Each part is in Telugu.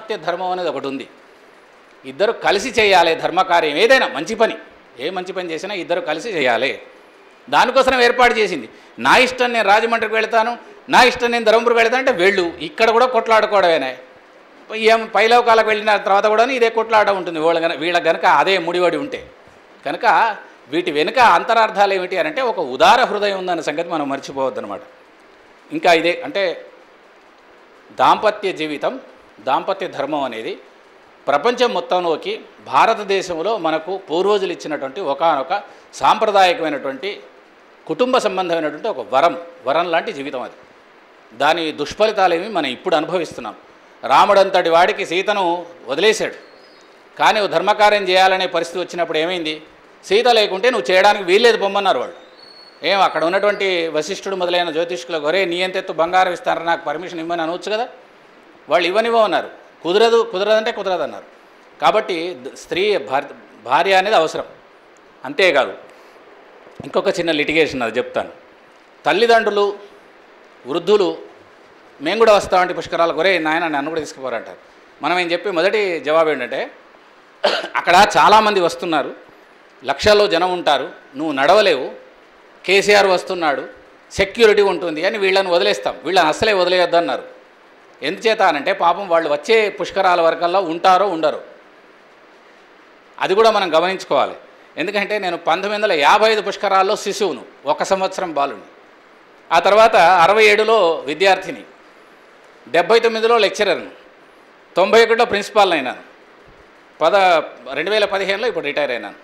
దాంపత్య ధర్మం అనేది ఒకటి ఉంది ఇద్దరు కలిసి చేయాలి ధర్మకార్యం ఏదైనా మంచి పని ఏ మంచి పని చేసినా ఇద్దరు కలిసి చేయాలి దానికోసం ఏర్పాటు చేసింది నా ఇష్టం నేను రాజమండ్రికి వెళ్తాను నా ఇష్టం నేను ధర్మపురికి వెళ్తాను అంటే వెళ్ళు ఇక్కడ కూడా కొట్లాడుకోవడమేనే ఏం పైలోకాలకు వెళ్ళిన తర్వాత కూడా ఇదే కొట్లాట ఉంటుంది వీళ్ళ గన వీళ్ళ గనక అదే ముడివడి ఉంటే కనుక వీటి వెనుక అంతరార్థాలు ఏమిటి అని అంటే ఒక ఉదార హృదయం ఉందన్న సంగతి మనం మర్చిపోవద్దనమాట ఇంకా ఇదే అంటే దాంపత్య జీవితం దాంపత్య ధర్మం అనేది ప్రపంచం మొత్తంలోకి భారతదేశంలో మనకు పూర్వజులు ఇచ్చినటువంటి ఒకానొక సాంప్రదాయకమైనటువంటి కుటుంబ సంబంధమైనటువంటి ఒక వరం వరం లాంటి జీవితం అది దాని దుష్ఫలితాలేమి మనం ఇప్పుడు అనుభవిస్తున్నాం రాముడంతటి వాడికి సీతను వదిలేశాడు కానీ ఓ ధర్మకార్యం చేయాలనే పరిస్థితి వచ్చినప్పుడు ఏమైంది సీత లేకుంటే నువ్వు చేయడానికి వీల్లేదు పొమ్మన్నారు వాళ్ళు ఏం అక్కడ ఉన్నటువంటి వశిష్ఠుడు మొదలైన జ్యోతిష్కులకు ఒరే నీ ఎంతెత్తు బంగారం ఇస్తారని నాకు పర్మిషన్ ఇవ్వని అనవచ్చు కదా వాళ్ళు ఇవ్వనివ్వన్నారు కుదరదు కుదరదంటే కుదరదు అన్నారు కాబట్టి ద- స్త్రీ భార్య భార్య అనేది అవసరం అంతేకాదు ఇంకొక చిన్న లిటిగేషన్ అది చెప్తాను తల్లిదండ్రులు వృద్ధులు మేము కూడా వస్తామంటే పుష్కరాలకు ఒరే నాయన నన్ను కూడా తీసుకుపోరంటారు మనం ఏం చెప్పి మొదటి జవాబు ఏంటంటే అక్కడ చాలామంది వస్తున్నారు లక్షల్లో జనం ఉంటారు నువ్వు నడవలేవు కేసీఆర్ వస్తున్నాడు సెక్యూరిటీ ఉంటుంది అని వీళ్ళని వదిలేస్తాం వీళ్ళని అస్సలే వదిలేయొద్దు అన్నారు ఎందుచేత అనంటే పాపం వాళ్ళు వచ్చే పుష్కరాల వరకల్లా ఉంటారో ఉండరు అది కూడా మనం గమనించుకోవాలి ఎందుకంటే నేను పంతొమ్మిది వందల యాభై ఐదు పుష్కరాల్లో శిశువును ఒక సంవత్సరం బాలుని ఆ తర్వాత అరవై ఏడులో విద్యార్థిని డెబ్భై తొమ్మిదిలో లెక్చరర్ను తొంభై ఒకటిలో ప్రిన్సిపాల్ అయినాను పద రెండు వేల పదిహేనులో ఇప్పుడు రిటైర్ అయినాను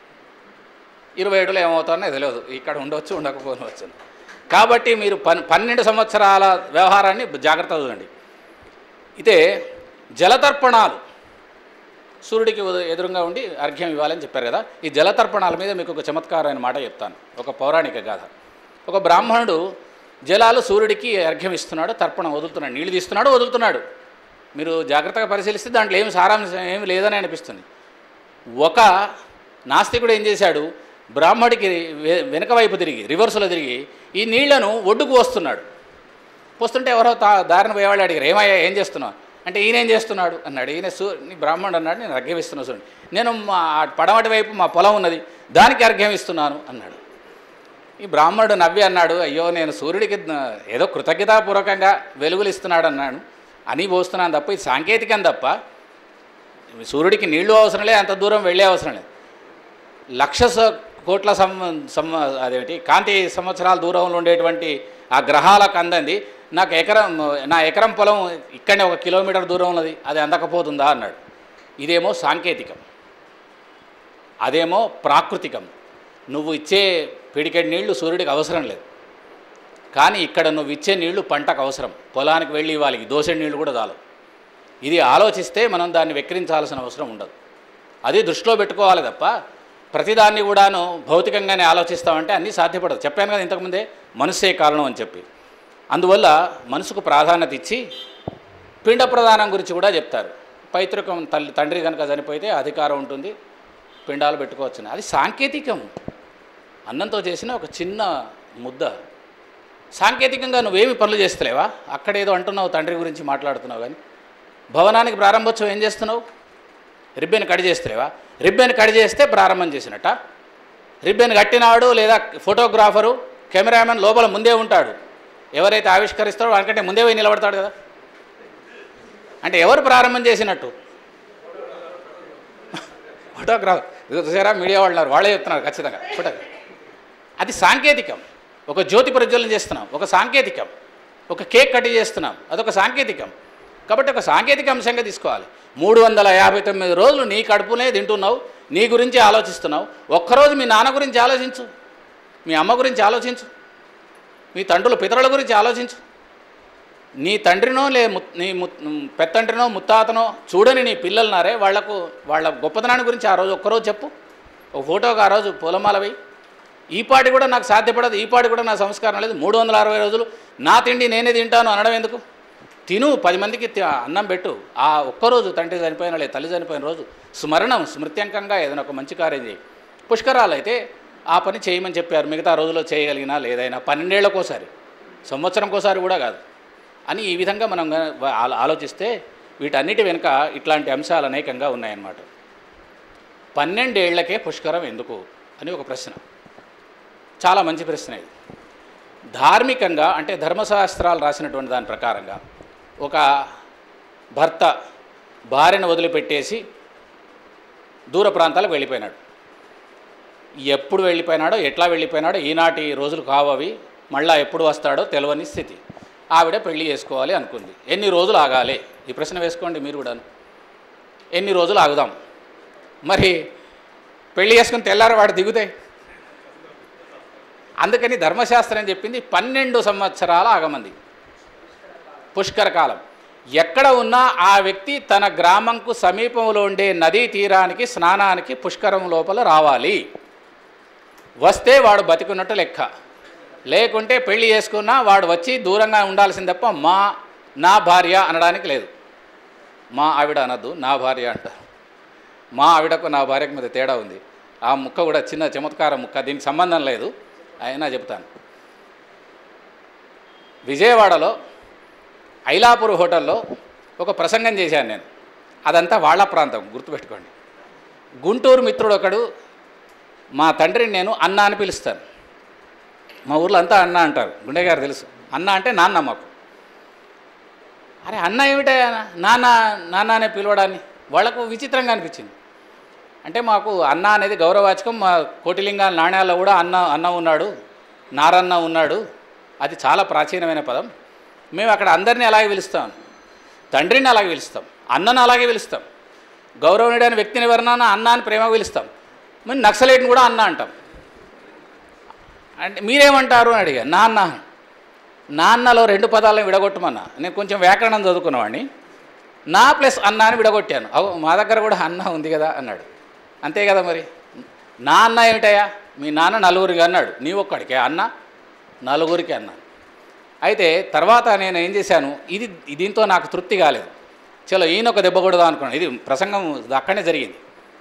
ఇరవై ఏడులో ఏమవుతానో తెలియదు ఇక్కడ ఉండవచ్చు ఉండకపోవచ్చు కాబట్టి మీరు పన్ పన్నెండు సంవత్సరాల వ్యవహారాన్ని జాగ్రత్తగా చూడండి ఇదే జలతర్పణాలు సూర్యుడికి ఉద- ఎదురుగా ఉండి అర్ఘ్యం ఇవ్వాలని చెప్పారు కదా ఈ జలతర్పణాల మీద మీకు ఒక చమత్కారమైన మాట చెప్తాను ఒక పౌరాణిక గాథ ఒక బ్రాహ్మణుడు జలాలు సూర్యుడికి అర్ఘ్యం ఇస్తున్నాడు తర్పణం వదులుతున్నాడు నీళ్లు తీస్తున్నాడు వదులుతున్నాడు మీరు జాగ్రత్తగా పరిశీలిస్తే దాంట్లో ఏమి సారాంశం ఏమి లేదని అనిపిస్తుంది ఒక నాస్తికుడు ఏం చేశాడు బ్రాహ్మడికి వె- వెనక వైపు తిరిగి రివర్స్లో తిరిగి ఈ నీళ్లను ఒడ్డుకు వస్తున్నాడు పోస్తుంటే ఎవరో తా దారిన పోయేవాళ్ళు అడిగారు ఏమయ్యా ఏం చేస్తున్నావు అంటే ఈయన ఏం చేస్తున్నాడు అన్నాడు ఈయన సూ నీ బ్రాహ్మణుడు అన్నాడు నేను అర్ఘ్యం ఇస్తున్నాను చూడండి నేను మా పడమటి వైపు మా పొలం ఉన్నది దానికి అర్ఘ్యం ఇస్తున్నాను అన్నాడు ఈ బ్రాహ్మణుడు నవ్వి అన్నాడు అయ్యో నేను సూర్యుడికి న- ఏదో కృతజ్ఞతాపూర్వకంగా వెలుగులు ఇస్తున్నాడు అన్నాడు అని పోస్తున్నాను తప్ప ఇది సాంకేతికం తప్ప సూర్యుడికి నీళ్లు అవసరం లేదు అంత దూరం వెళ్ళే అవసరం లేదు లక్ష స- కోట్ల సం సం అదేమిటి కాంతి సంవత్సరాల దూరంలో ఉండేటువంటి ఆ గ్రహాలకు అందంది నాకు ఎకరం నా ఎకరం పొలం ఇక్కడనే ఒక కిలోమీటర్ దూరం ఉన్నది అది అందకపోతుందా అన్నాడు ఇదేమో సాంకేతికం అదేమో ప్రాకృతికం నువ్వు ఇచ్చే పిడికెడు నీళ్లు సూర్యుడికి అవసరం లేదు కానీ ఇక్కడ నువ్వు ఇచ్చే నీళ్లు పంటకు అవసరం పొలానికి వెళ్ళి ఇవ్వాలి దోసెడు నీళ్లు కూడా చాలు ఇది ఆలోచిస్తే మనం దాన్ని వెక్కిరించాల్సిన అవసరం ఉండదు అది దృష్టిలో పెట్టుకోవాలి తప్ప ప్రతిదాన్ని కూడాను భౌతికంగానే ఆలోచిస్తామంటే అన్నీ సాధ్యపడదు చెప్పాను కదా ఇంతకుముందే మనస్సే కారణం అని చెప్పి అందువల్ల మనసుకు ప్రాధాన్యత ఇచ్చి పిండ ప్రదానం గురించి కూడా చెప్తారు పైతృకం తల్లి తండ్రి కనుక చనిపోతే అధికారం ఉంటుంది పిండాలు పెట్టుకోవచ్చు అది సాంకేతికం అన్నంతో చేసిన ఒక చిన్న ముద్ద సాంకేతికంగా నువ్వేమి పనులు చేస్తలేవా అక్కడేదో అంటున్నావు తండ్రి గురించి మాట్లాడుతున్నావు కానీ భవనానికి ప్రారంభోత్సవం ఏం చేస్తున్నావు రిబ్బెన్ కట్ చేస్తలేవా రిబ్బెన్ కట్ చేస్తే ప్రారంభం చేసినట్ట రిబ్బెన్ కట్టినాడు లేదా ఫోటోగ్రాఫరు కెమెరామెన్ లోపల ముందే ఉంటాడు ఎవరైతే ఆవిష్కరిస్తాడో వానికంటే ముందే పోయి నిలబడతాడు కదా అంటే ఎవరు ప్రారంభం చేసినట్టు ఫోటోగ్రాఫర్ ఇది చూసారా మీడియా వాళ్ళు ఉన్నారు, వాళ్ళే చెప్తున్నారు ఖచ్చితంగా ఫోటో అది సాంకేతికం ఒక జ్యోతి ప్రజ్వలన చేస్తున్నాం ఒక సాంకేతికం ఒక కేక్ కట్ చేస్తున్నాం అదొక సాంకేతికం కాబట్టి ఒక సాంకేతిక అంశంగా తీసుకోవాలి మూడు వందల యాభై తొమ్మిది రోజులు నీ కడుపునే తింటున్నావు నీ గురించి ఆలోచిస్తున్నావు ఒక్కరోజు మీ నాన్న గురించి ఆలోచించు మీ అమ్మ గురించి ఆలోచించు మీ తండ్రుల పితరుల గురించి ఆలోచించు నీ తండ్రినో లే ము- నీ ము పెత్తండ్రినో ముత్తాతనో చూడని నీ పిల్లలున్నారే వాళ్లకు వాళ్ళ గొప్పతనాన్ని గురించి ఆ రోజు ఒక్కరోజు చెప్పు ఒక ఫోటోకి ఆ రోజు పూలమాల వేయి ఈ పాటి కూడా నాకు సాధ్యపడదు ఈ పాటి కూడా నా సంస్కారం లేదు మూడు వందల అరవై రోజులు నా తిండి నేనే తింటాను అనడం ఎందుకు తిను పది మందికి తి- అన్నం పెట్టు ఆ ఒక్కరోజు తండ్రి చనిపోయిన లేదు తల్లి చనిపోయిన రోజు స్మరణం స్మృత్యంకంగా ఏదైనా ఒక మంచి కార్యం చేయి పుష్కరాలు అయితే ఆ పని చేయమని చెప్పారు మిగతా రోజుల్లో చేయగలిగినా లేదైనా పన్నెండేళ్లకోసారి సంవత్సరంకోసారి కూడా కాదు అని ఈ విధంగా మనం గన- ఆలో- ఆలోచిస్తే వీటన్నిటి వెనుక ఇట్లాంటి అంశాలు అనేకంగా ఉన్నాయన్నమాట పన్నెండేళ్లకే పుష్కరం ఎందుకు అని ఒక ప్రశ్న చాలా మంచి ప్రశ్న ఇది ధార్మికంగా అంటే ధర్మశాస్త్రాలు రాసినటువంటి దాని ప్రకారంగా ఒక భర్త భార్యను వదిలిపెట్టేసి దూర ప్రాంతాలకు వెళ్ళిపోయినాడు ఎప్పుడు వెళ్ళిపోయినాడో ఎట్లా వెళ్ళిపోయినాడో ఈనాటి రోజులు కావవి మళ్ళా ఎప్పుడు వస్తాడో తెలియని స్థితి ఆవిడ పెళ్లి చేసుకోవాలి అనుకుంది ఎన్ని రోజులు ఆగాలి ఈ ప్రశ్న వేసుకోండి మీరు కూడా ఎన్ని రోజులు ఆగుదాం మరి పెళ్లి చేసుకుని తెల్లారి వాడు దిగుతాయి అందుకని ధర్మశాస్త్రం చెప్పింది పన్నెండు సంవత్సరాల ఆగమంది పుష్కర కాలం ఎక్కడ ఉన్నా ఆ వ్యక్తి తన గ్రామంకు సమీపంలో ఉండే నదీ తీరానికి స్నానానికి పుష్కరం లోపల రావాలి వస్తే వాడు బతికున్నట్టు లెక్క లేకుంటే పెళ్లి చేసుకున్నా వాడు వచ్చి దూరంగా ఉండాల్సింది తప్ప మా నా భార్య అనడానికి లేదు మా ఆవిడ అనద్దు నా భార్య అంటారు మా ఆవిడకు నా భార్యకు మీద తేడా ఉంది ఆ ముక్క కూడా చిన్న చమత్కార ముక్క దీనికి సంబంధం లేదు అయినా చెప్తాను విజయవాడలో ఐలాపూర్ హోటల్లో ఒక ప్రసంగం చేశాను నేను అదంతా వాళ్ళ ప్రాంతం గుర్తుపెట్టుకోండి గుంటూరు మిత్రుడు ఒకడు మా తండ్రిని నేను అన్న అని పిలుస్తాను మా ఊర్లో అంతా అన్న అంటారు గుండె గారు తెలుసు అన్న అంటే నాన్న మాకు అరే అన్న ఏమిటా నాన్న నాన్న అనే పిలవడాన్ని వాళ్ళకు విచిత్రంగా అనిపించింది అంటే మాకు అన్న అనేది గౌరవవాచకం మా కోటిలింగాల నాణ్యాల్లో కూడా అన్న అన్న ఉన్నాడు నారన్న ఉన్నాడు అది చాలా ప్రాచీనమైన పదం మేము అక్కడ అందరినీ అలాగే పిలుస్తాం తండ్రిని అలాగే పిలుస్తాం అన్నను అలాగే పిలుస్తాం గౌరవనీయుడైన వ్యక్తిని ఎవరినైనా అన్న అని ప్రేమగా పిలుస్తాం మేము నక్సలైట్ని కూడా అన్న అంటాం అంటే మీరేమంటారు అని అడిగా నాన్న నాన్నలో రెండు పదాలను విడగొట్టమన్నా నేను కొంచెం వ్యాకరణం చదువుకున్నవాడిని నా ప్లస్ అన్న అని విడగొట్టాను అవు మా దగ్గర కూడా అన్న ఉంది కదా అన్నాడు అంతే కదా మరి నా అన్న ఏమిటయ్యా మీ నాన్న నలుగురికి అన్నాడు నీ ఒక్కడికే అన్న నలుగురికి అన్న అయితే తర్వాత నేను ఏం చేశాను ఇది దీంతో నాకు తృప్తి కాలేదు చలో ఈయన ఒక దెబ్బ కొడదాం అనుకున్నాను ఇది ప్రసంగం అక్కడనే జరిగింది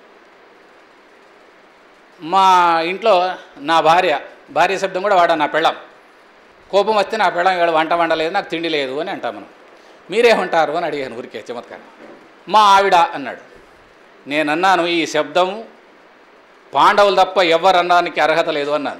మా ఇంట్లో నా భార్య భార్య శబ్దం కూడా వాడా నా పెళ్ళం కోపం వస్తే నా పెళ్ళం ఇవాళ వంట వండలేదు నాకు తిండి లేదు అని అంటాం మనం మీరేమంటారు అని అడిగాను ఊరికే చమత్కారం మా ఆవిడ అన్నాడు నేను అన్నాను ఈ శబ్దం పాండవులు తప్ప ఎవరు అనడానికి అర్హత లేదు అన్నాను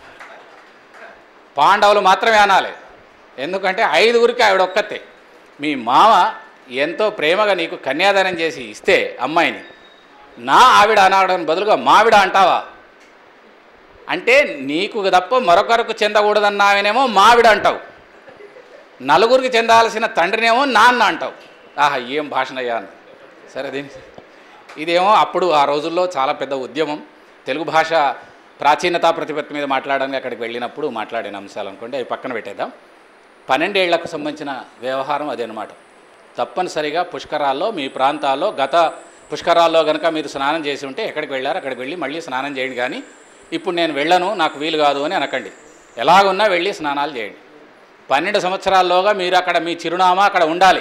పాండవులు మాత్రమే అనాలి ఎందుకంటే ఐదుగురికి ఆవిడ ఒక్కతే మీ మామ ఎంతో ప్రేమగా నీకు కన్యాదానం చేసి ఇస్తే అమ్మాయిని నా ఆవిడ అనడం బదులుగా మావిడ అంటావా అంటే నీకు తప్ప మరొకరికి చెందకూడదన్నావినేమో మావిడ అంటావు నలుగురికి చెందాల్సిన తండ్రినేమో నాన్న అంటావు ఆహా ఏం భాషనయ్యా అని సరే దీని ఇదేమో అప్పుడు ఆ రోజుల్లో చాలా పెద్ద ఉద్యమం తెలుగు భాష ప్రాచీనతా ప్రతిపత్తి మీద మాట్లాడడానికి అక్కడికి వెళ్ళినప్పుడు మాట్లాడిన అంశాలు అనుకోండి అవి పక్కన పెట్టేద్దాం పన్నెండేళ్లకు సంబంధించిన వ్యవహారం అదనమాట తప్పనిసరిగా పుష్కరాల్లో మీ ప్రాంతాల్లో గత పుష్కరాల్లో కనుక మీరు స్నానం చేసి ఉంటే ఎక్కడికి వెళ్ళారు అక్కడికి వెళ్ళి మళ్ళీ స్నానం చేయండి కానీ ఇప్పుడు నేను వెళ్ళను నాకు వీలు కాదు అని అనకండి ఎలాగున్నా వెళ్ళి స్నానాలు చేయండి పన్నెండు సంవత్సరాల్లోగా మీరు అక్కడ మీ చిరునామా అక్కడ ఉండాలి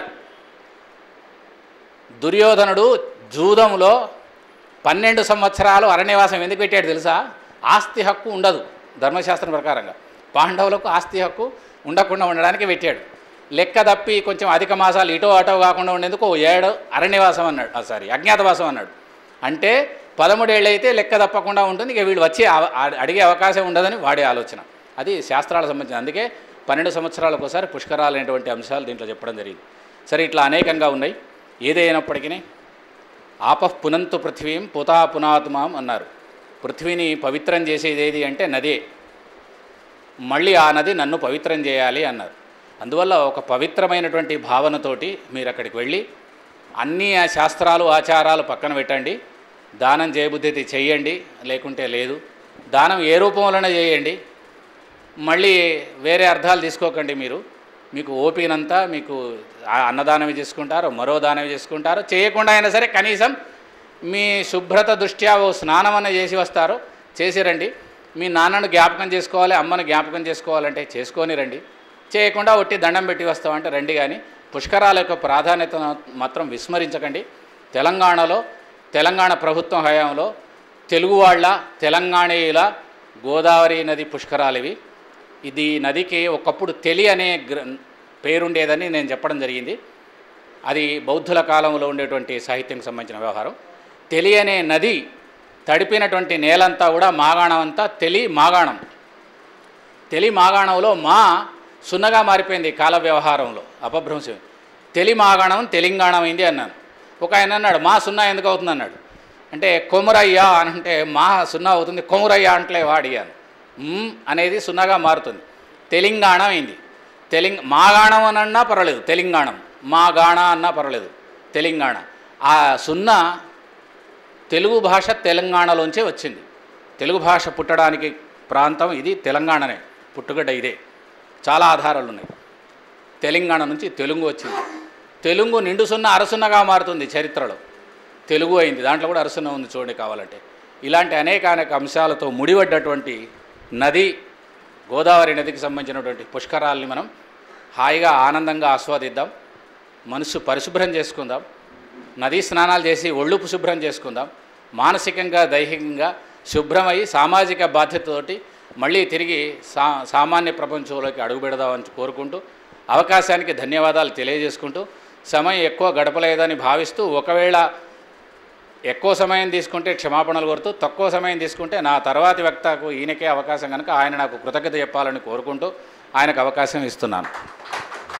దుర్యోధనుడు జూదంలో పన్నెండు సంవత్సరాలు అరణ్యవాసం ఎందుకు పెట్టాడు తెలుసా ఆస్తి హక్కు ఉండదు ధర్మశాస్త్రం ప్రకారంగా పాండవులకు ఆస్తి హక్కు ఉండకుండా ఉండడానికి పెట్టాడు లెక్క తప్పి కొంచెం అధిక మాసాలు ఇటో అటో కాకుండా ఉండేందుకు ఓ ఏడు అరణ్యవాసం అన్నాడు సారీ అజ్ఞాతవాసం అన్నాడు అంటే పదమూడేళ్ళు అయితే లెక్క తప్పకుండా ఉంటుంది ఇక వీళ్ళు వచ్చి అవ- ఆ- అడిగే అవకాశం ఉండదని వాడే ఆలోచన అది శాస్త్రాలకు సంబంధించిన అందుకే పన్నెండు సంవత్సరాలకు ఒకసారి పుష్కరాలు అనేటువంటి అంశాలు దీంట్లో చెప్పడం జరిగింది సరే ఇట్లా అనేకంగా ఉన్నాయి ఏదైనప్పటికీ ఆపః పునంతు పృథ్వీం పుతా పునాత్మాం అన్నారు పృథ్వీని పవిత్రం చేసేది ఏది అంటే నదే మళ్ళీ ఆ నది నన్ను పవిత్రం చేయాలి అన్నారు అందువల్ల ఒక పవిత్రమైనటువంటి భావనతోటి మీరు అక్కడికి వెళ్ళి అన్ని ఆ శాస్త్రాలు ఆచారాలు పక్కన పెట్టండి దానం చేయబుద్ధి అయితే చెయ్యండి లేకుంటే లేదు దానం ఏ రూపంలోనే చేయండి మళ్ళీ వేరే అర్థాలు తీసుకోకండి మీరు మీకు ఓపికనంతా మీకు ఆ అన్నదానం చేసుకుంటారు మరో దానం చేసుకుంటారు చేయకుండా అయినా సరే కనీసం మీ శుభ్రత దృష్ట్యా ఓ స్నానం అన్న చేసి వస్తారు చేసి రండి మీ నాన్నను జ్ఞాపకం చేసుకోవాలి అమ్మను జ్ఞాపకం చేసుకోవాలంటే చేసుకొని రండి చేయకుండా ఒట్టి దండం పెట్టి వస్తామంటే రండి కానీ పుష్కరాల యొక్క ప్రాధాన్యత మాత్రం విస్మరించకండి తెలంగాణలో తెలంగాణ ప్రభుత్వం హయాంలో తెలుగు వాళ్ళ తెలంగాణీయుల గోదావరి నది పుష్కరాలు ఇవి ఇది నదికి ఒకప్పుడు తెలి అనే గ్ర పేరుండేదని నేను చెప్పడం జరిగింది అది బౌద్ధుల కాలంలో ఉండేటువంటి సాహిత్యం సంబంధించిన వ్యవహారం తెలియనే నది తడిపినటువంటి నేలంతా కూడా మాగాణం అంతా తెలి మాగాణం తెలి మాగాణంలో మా సున్నగా మారిపోయింది కాల వ్యవహారంలో అపభ్రంశం తెలి మాగాణం తెలంగాణ అయింది అన్నాను ఒక ఆయన అన్నాడు మా సున్నా ఎందుకు అవుతుంది అన్నాడు అంటే కొమురయ్య అని అంటే మా సున్నా అవుతుంది కొమురయ్య అంటే వాడియాను మ్ అనేది సున్నాగా మారుతుంది తెలంగాణ అయింది తెలంగ మాగాణం అని అన్నా పర్వాలేదు తెలంగాణం మాగాణ అన్నా పర్వాలేదు తెలంగాణ ఆ సున్నా తెలుగు భాష తెలంగాణలోంచే వచ్చింది తెలుగు భాష పుట్టడానికి ప్రాంతం ఇది తెలంగాణనే పుట్టుగడ్డ ఇదే చాలా ఆధారాలు ఉన్నాయి తెలంగాణ నుంచి తెలుగు వచ్చింది తెలుగు నిండు సున్నా అరసున్నగా మారుతుంది చరిత్రలో తెలుగు అయింది దాంట్లో కూడా అరసున్న ఉంది చూడండి కావాలంటే ఇలాంటి అనేక అనేక అంశాలతో ముడిపడ్డటువంటి నది గోదావరి నదికి సంబంధించినటువంటి పుష్కరాల్ని మనం హాయిగా ఆనందంగా ఆస్వాదిద్దాం మనసు పరిశుభ్రం చేసుకుందాం నదీ స్నానాలు చేసి ఒళ్ళు శుభ్రం చేసుకుందాం మానసికంగా దైహికంగా శుభ్రమై సామాజిక బాధ్యతతోటి మళ్ళీ తిరిగి సా సామాన్య ప్రపంచంలోకి అడుగుపెడదామని కోరుకుంటూ అవకాశానికి ధన్యవాదాలు తెలియజేసుకుంటూ సమయం ఎక్కువ గడపలేదని భావిస్తూ ఒకవేళ ఎక్కువ సమయం తీసుకుంటే క్షమాపణలు కోరుతూ తక్కువ సమయం తీసుకుంటే నా తర్వాతి వక్తకు ఈయనకే అవకాశం కనుక ఆయన నాకు కృతజ్ఞత చెప్పాలని కోరుకుంటూ ఆయనకు అవకాశం ఇస్తున్నాను